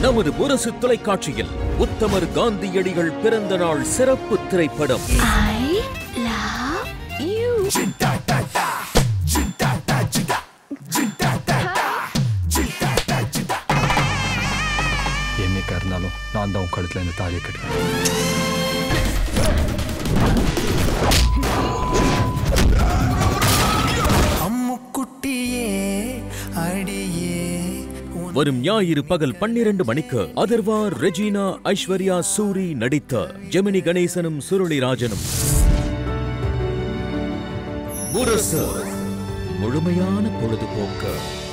நமது முரசு தொலைக்காட்சியில் உத்தமர் காந்தியடிகள் பிறந்த நாள் சிறப்பு திரைப்படம் I love you. என்னைக்கா இருந்தாலும் நான் தான் உன் கழுத்துல இந்த தாலியை கட்டுவேன் அம்முக்குட்டியே அடியே வரும் ஞாயிறு பகல் பன்னிரண்டு மணிக்கு அதர்வா ரெஜினா ஐஸ்வர்யா சூரி நடித்த ஜெமினி கணேசனும் சுருளிராஜனும் முரசு முழுமையான பொழுதுபோக்கு